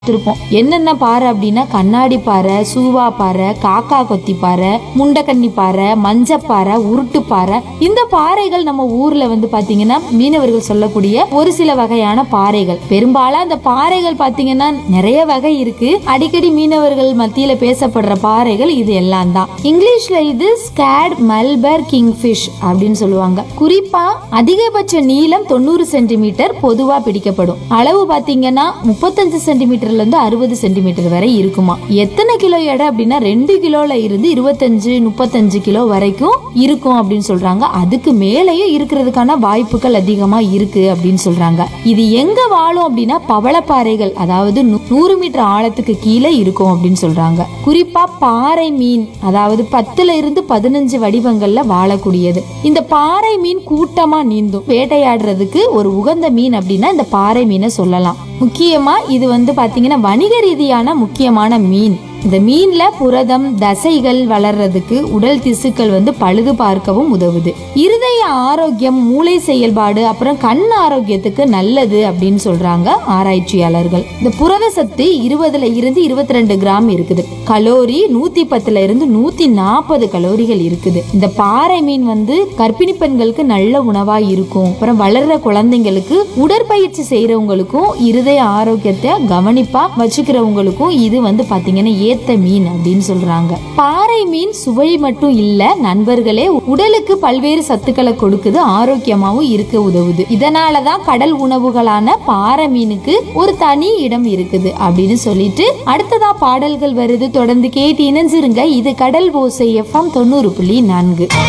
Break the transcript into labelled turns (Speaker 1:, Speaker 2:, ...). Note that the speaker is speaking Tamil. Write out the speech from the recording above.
Speaker 1: பார்த்திருப்போம் என்னென்ன பாறை அப்படின்னா கண்ணாடி பாறை சூவா பாறை காக்கா கொத்தி பாறை முண்டக்கன்னி பாறை மஞ்சப்பாறை உருட்டு பாறை இந்த பாறைகள் நம்ம ஊர்ல வந்து பாத்தீங்கன்னா மீனவர்கள் சொல்லக்கூடிய ஒரு சில வகையான பாறைகள் பெரும்பாலும் அந்த பாறைகள் பாத்தீங்கன்னா நிறைய வகை இருக்கு அடிக்கடி மீனவர்கள் மத்தியில பேசப்படுற பாறைகள் இது எல்லாம் தான் இங்கிலீஷ்ல இது ஸ்கேட் மல்பர் கிங்ஃபிஷ் அப்படின்னு சொல்லுவாங்க குறிப்பா அதிகபட்ச நீளம் தொண்ணூறு சென்டிமீட்டர் பொதுவா பிடிக்கப்படும் அளவு பாத்தீங்கன்னா முப்பத்தஞ்சு சென்டிமீட்டர்ல இருந்து அறுபது சென்டிமீட்டர் வரை இருக்குமா எத்தனை கிலோ எடை அப்படின்னா ரெண்டு கிலோல இருந்து இருபத்தஞ்சு முப்பத்தஞ்சு கிலோ வரைக்கும் இருக்கும் அப்படின்னு சொல்றாங்க அதுக்கு மேலேயும் இருக்கிறதுக்கான வாய்ப்புகள் அதிகமா இருக்கு அப்படின்னு சொல்றாங்க இது எங்க வாழும் அப்படின்னா பவளப்பாறைகள் அதாவது நூ- நூறு மீட்டர் ஆழத்துக்கு கீழே இருக்கும் அப்படின்னு சொல்றாங்க குறிப்பா பாறை மீன் அதாவது பத்துல இருந்து பதினஞ்சு வடிவங்கள்ல வாழக்கூடியது இந்த பாறை மீன் கூட்டமா நீந்தும் வேட்டையாடுறதுக்கு ஒரு உகந்த மீன் அப்படின்னா இந்த பாறை மீனை சொல்லலாம் முக்கியமா இது வந்து பாத்தீங்கன்னா வணிக ரீதியான முக்கியமான மீன் இந்த மீன்ல புரதம் தசைகள் வளர்றதுக்கு உடல் திசுக்கள் வந்து பழுது பார்க்கவும் உதவுது இருதய ஆரோக்கியம் மூளை செயல்பாடு அப்புறம் கண் ஆரோக்கியத்துக்கு நல்லது அப்படின்னு சொல்றாங்க ஆராய்ச்சியாளர்கள் இந்த புரத சத்து இருபதுல இருந்து இருபத்தி ரெண்டு கிராம் இருக்குது கலோரி நூத்தி பத்துல இருந்து நூத்தி நாற்பது கலோரிகள் இருக்குது இந்த பாறை மீன் வந்து கர்ப்பிணி பெண்களுக்கு நல்ல உணவா இருக்கும் அப்புறம் வளர்ற குழந்தைங்களுக்கு உடற்பயிற்சி செய்யறவங்களுக்கும் இருதய ஆரோக்கியத்தை கவனிப்பா வச்சுக்கிறவங்களுக்கும் இது வந்து பாத்தீங்கன்னா ஏத்த மீன் அப்படின்னு சொல்றாங்க பாறை மீன் சுவை மட்டும் இல்ல நண்பர்களே உடலுக்கு பல்வேறு சத்துக்களை கொடுக்குது ஆரோக்கியமாவும் இருக்க உதவுது இதனாலதான் கடல் உணவுகளான பாறை மீனுக்கு ஒரு தனி இடம் இருக்குது அப்படின்னு சொல்லிட்டு அடுத்ததா பாடல்கள் வருது தொடர்ந்து கேட்டு இணைஞ்சிருங்க இது கடல் ஓசை எஃப்எம் தொண்ணூறு புள்ளி நான்கு